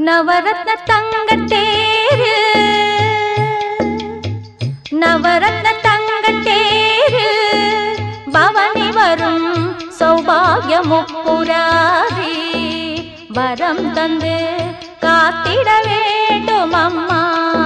நவரத்ன தங்கத்தேரு நவரத்ன தங்கத்தேரு பவனி வரும் சௌபாகிய முப்புராரி வரம் தந்து காத்திட வேண்டும் அம்மா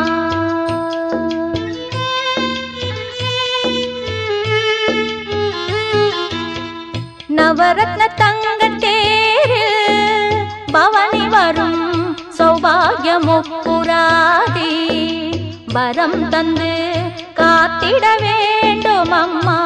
நவரத்ன தங்கத்தேரு பவனி வரும் சௌபாகிய முப்புராதி வரம் தந்து காத்திட வேண்டும் அம்மா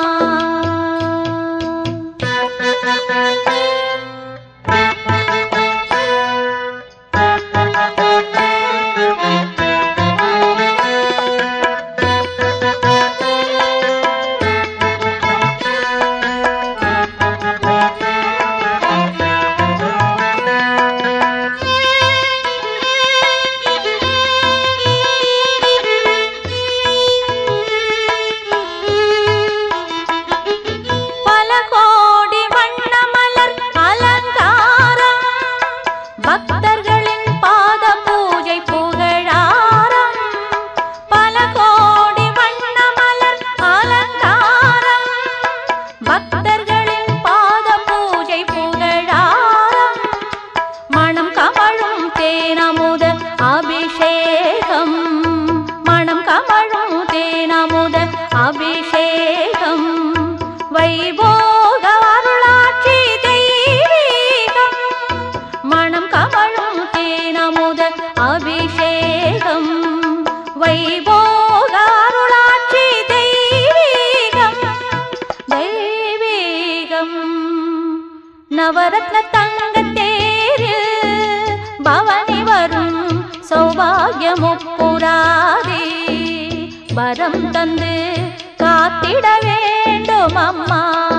பல கோடி வண்ண மலர் அலங்காரம் பக்தர்களின் பாத பூஜை புகழாரம் பல கோடி வண்ண மலர் அலங்காரம் பக்தர்களின் பாத பூஜை புகழாரம் மணம் கமழும் தேனமுத அபிஷேகம் மணம் கமழும் தேனமுத அபிஷேகம் வைபோக அருளாட்சி தெய்வீகம் மணம் கமழும் தேனமுத அபிஷேகம் வைபோக அருளாட்சி தெய்வீகம் தெய்வீகம் நவரத்ன தங்கத்தேரு பவனி வரும் சௌபாகிய முப்புராதி வரம் தந்து காத்திட வேண்டும் அம்மா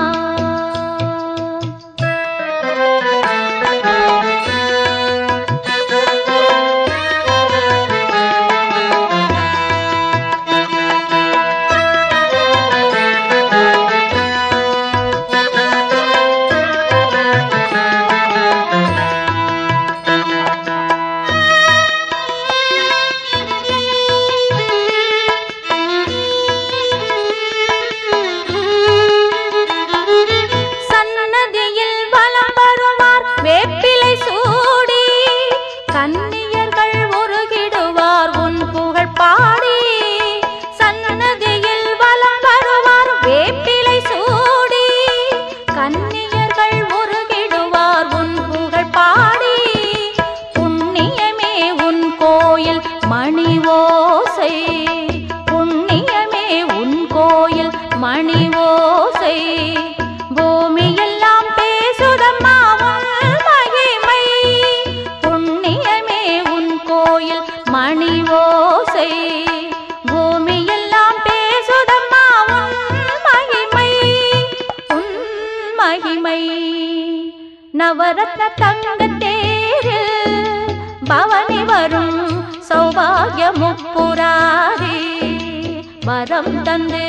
சன்னதியில் வலம் வருவார் வேப்பிலை சூடி கன்னியர்கள் உருகிடுவார் உன் புகழ் பாடி சன்னதியில் வலம் வருவார் வேப்பிலை சூடி கன்னியர்கள் உருகிடுவார் உன் புகழ் பாடி புண்ணியமே உன் கோயில் மணி ஓசை புண்ணியமே உன் கோயில் மணி ஓசை பூமியெல்லாம் பேசுதம்மா உன் மகிமை புண்ணியமே உன் கோயில் மணி ஓசை பூமியெல்லாம் பேசுதம்மா உன் மகிமை உன் மகிமை நவரத்ன தங்கத்தேரு பவனி வரும் சௌபாகிய முப்புராரி வரம் தந்து